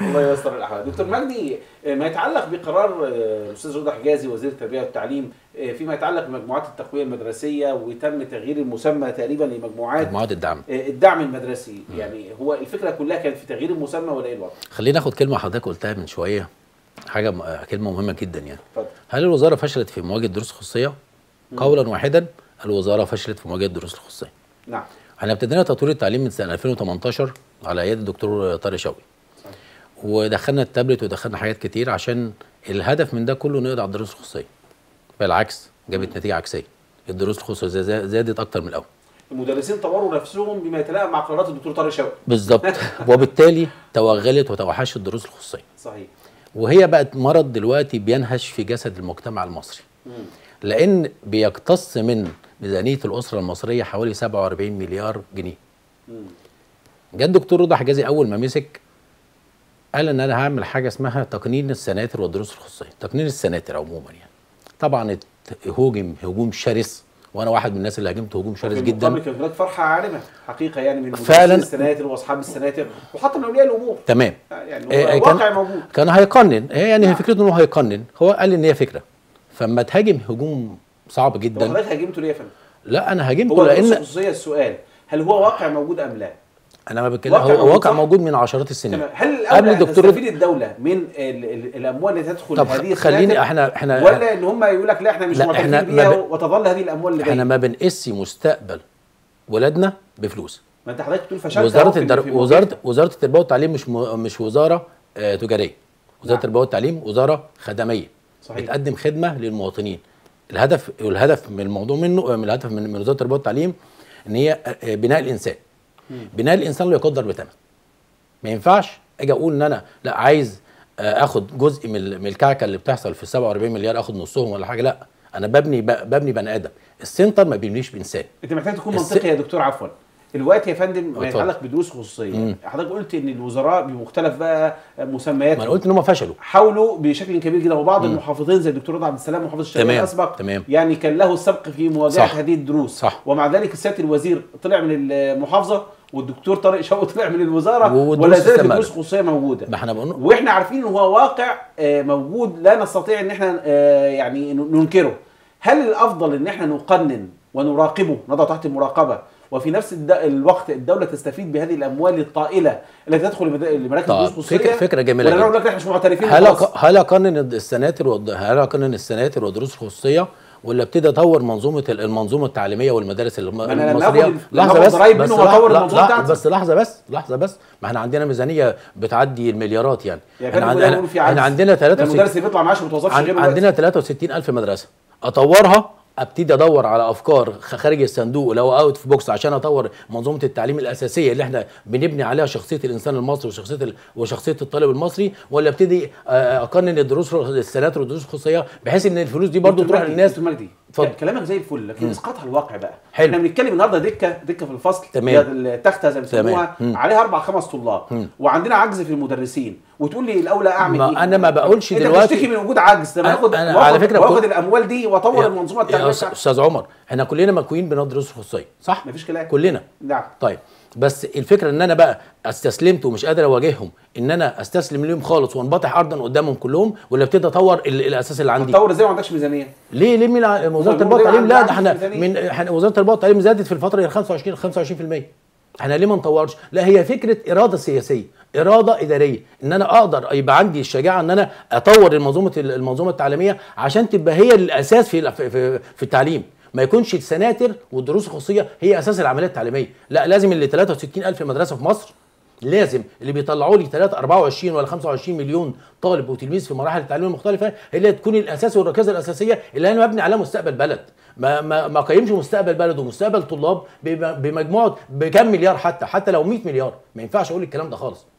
الله ييسر الاحوال دكتور مجدي آه، ما يتعلق بقرار آه، الاستاذ رضا حجازي وزير التربيه والتعليم آه، فيما يتعلق بمجموعات التقويه المدرسيه وتم تغيير المسمى تقريبا لمجموعات مجموعات الدعم آه، الدعم المدرسي يعني هو الفكره كلها كانت في تغيير المسمى ولا ايه الوضع؟ خلينا ناخد كلمه حضرتك قلتها من شويه حاجه م- كلمه مهمه جدا يعني اتفضل هل الوزاره فشلت في مواجهه الدروس الخصوصيه قولا واحدا الوزاره فشلت في مواجهه الدروس الخصوصيه نعم احنا ابتدينا تطوير التعليم من سنه 2018 على يد الدكتور طارق شوقي صحيح. ودخلنا التابلت ودخلنا حاجات كتير عشان الهدف من ده كله نقضي على الدروس الخصوصيه بالعكس جابت نتيجه عكسيه الدروس الخصوصيه زا- زادت اكتر من الاول المدرسين طوروا نفسهم بما يتلائم مع قرارات الدكتور طارق شوقي بالظبط وبالتالي توغلت وتوحشت الدروس الخصوصيه صحيح وهي بقت مرض دلوقتي بينهش في جسد المجتمع المصري مم. لان بيقتص من ميزانيه الاسره المصريه حوالي 47 مليار جنيه مم. جه الدكتور رضا حجازي اول ما مسك قال ان انا هعمل حاجه اسمها تقنين السناتر والدروس الخصوصيه تقنين السناتر عموما يعني طبعا ات- هوجم هجوم شرس وانا واحد من الناس اللي هاجمت هجوم شرس وفي جدا المقابل كان هناك فرحه عارمه حقيقه يعني من مدرسين فعلاً. السناتر واصحاب السناتر وحتى من اولياء الامور تمام يعني إيه، هو كان- واقع موجود كان هيقنن هي يعني هي نعم. فكرته انه هيقنن هو قال ان هي فكره فما تهاجم هجوم صعب طب جدا حضرتك هاجمته ليه يا فندم؟ لا انا هاجمته هو الدروس لان الخصوصيه السؤال هل هو واقع موجود ام لا؟ انا ما بتكلم واقع هو موجود واقع صح؟ موجود من عشرات السنين تمام هل قبل الاولى ان الدكتور تستفيد الدوله من ال ال الاموال اللي تدخل طب هذه خليني السناتر احنا احنا ولا ان هم يقول لك لا احنا مش لا، معترفين إحنا ما بيها ب- وتظل هذه الاموال اللي احنا جايه ما بنقيس مستقبل ولادنا بفلوس ما انت حضرتك بتقول فشلت أهو وزاره في- الدر... في وزاره مواقفها. وزاره التربيه والتعليم مش م... مش وزاره آه تجاريه وزاره نعم. التربيه والتعليم وزاره خدميه صحيح بتقدم خدمه للمواطنين الهدف والهدف من الموضوع منه من الهدف من, من وزاره التربيه والتعليم ان هي آه، بناء الانسان مم. بناء الانسان لا يقدر بثمن ما ينفعش اجي اقول ان انا لا عايز آه، اخد جزء من ال- من الكعكه اللي بتحصل في 47 مليار اخد نصهم ولا حاجه لا انا ببني ب- ببني بني ادم السنتر ما بيبنيش بانسان انت محتاج تكون الس- منطقي يا دكتور عفوا الوقت يا فندم ما اتفضل. يتعلق بدروس خصوصيه مم. حضرتك قلت ان الوزراء بمختلف بقى مسمياتهم ما انا قلت ان هم فشلوا حاولوا بشكل كبير جدا وبعض مم. المحافظين زي الدكتور رضا عبد السلام محافظ الشرقيه تمام، الاسبق تمام. يعني كان له السبق في مواجهه صح. هذه الدروس صح. ومع ذلك السياده الوزير طلع من المحافظه والدكتور طارق شوقي طلع من الوزاره والدروس ولا زالت استمرت. الدروس الخصوصيه موجوده ما احنا بنقول واحنا عارفين ان هو واقع آه، موجود لا نستطيع ان احنا آه، يعني ن- ننكره هل الافضل ان احنا نقنن ونراقبه نضع تحت المراقبه وفي نفس الد- الوقت الدوله تستفيد بهذه الاموال الطائله التي تدخل لمد- لمراكز طب، الدروس الخصوصيه فكرة- فكرة جميلة ولا جدا. نقول لك احنا مش معترفين هل خلاص؟ أق- هل اقنن السناتر والد- هل اقنن السناتر والدروس الخصوصيه ولا ابتدي اطور منظومه ال- المنظومه التعليميه والمدارس الم- أنا لما المصريه آخد- لما آخد ضرايب منه لح- وأطور لا- المنظومة لا، بتاعتي. بس لحظه بس لحظه بس ما احنا عندنا ميزانيه بتعدي المليارات يعني يا احنا, فندم عند- وده يقول في عجز. احنا عندنا ده 63 المدرس اللي بيطلع معاش ما بيتوظفش عن- غيره عندنا 63 الف مدرسه اطورها ابتدي ادور على افكار خ- خارج الصندوق اللي هو اوت في بوكس عشان اطور منظومه التعليم الاساسيه اللي احنا بنبني عليها شخصيه الانسان المصري وشخصيه ال... وشخصيه الطالب المصري ولا ابتدي آه، اقنن الدروس السناتر والدروس الخصوصيه بحيث ان الفلوس دي برضو دكتور تروح مجدي، للناس دكتور مجدي اتفضل. كلامك زي الفل لكن اسقاطها الواقع بقى حلو. احنا بنتكلم النهارده دكه دكه في الفصل تمام. هي التخته زي ما بيسموها تمام. مم. عليها اربع خمس طلاب مم. وعندنا عجز في المدرسين وتقول لي الاولى اعمل ما ايه أنا ما بقولش انت دلوقتي- بتشتكي من وجود عجز طب أنا- اخد أنا على فكرة واخد كنت- الاموال دي واطور المنظومه يا التعليميه أس- بتاعتي استاذ عمر احنا كلنا مكوين بنقعد دروس خصوصيه صح مفيش كلام كلنا نعم طيب بس الفكره ان انا بقى استسلمت ومش قادر اواجههم ان انا استسلم ليهم خالص وانبطح ارضا قدامهم كلهم ولا ابتدي اطور ال- الاساس اللي عندي تطور ازاي ما عندكش ميزانيه ليه ليه من ع- وزاره طيب، التربيه ليه والتعليم لا عندك ده احنا ميزانية؟ من احنا وزاره التربيه والتعليم زادت في الفتره ال 25 25% احنا ليه ما نطورش؟ لا هي فكره اراده سياسيه اراده اداريه ان انا اقدر يبقى عندي الشجاعه ان انا اطور المنظومه المنظومه التعليميه عشان تبقى هي الاساس في في, في, في التعليم ما يكونش السناتر والدروس الخصوصيه هي اساس العمليه التعليميه لا لازم اللي 63 الف مدرسه في مصر لازم اللي بيطلعوا لي 3 24 ولا 25 مليون طالب وتلميذ في مراحل التعليم المختلفه هي اللي تكون الاساس والركيزه الاساسيه اللي انا مبني عليها مستقبل بلد ما ما ما قيمش مستقبل بلد ومستقبل طلاب بم- بمجموعه بكم مليار حتى حتى لو 100 مليار ما ينفعش اقول الكلام ده خالص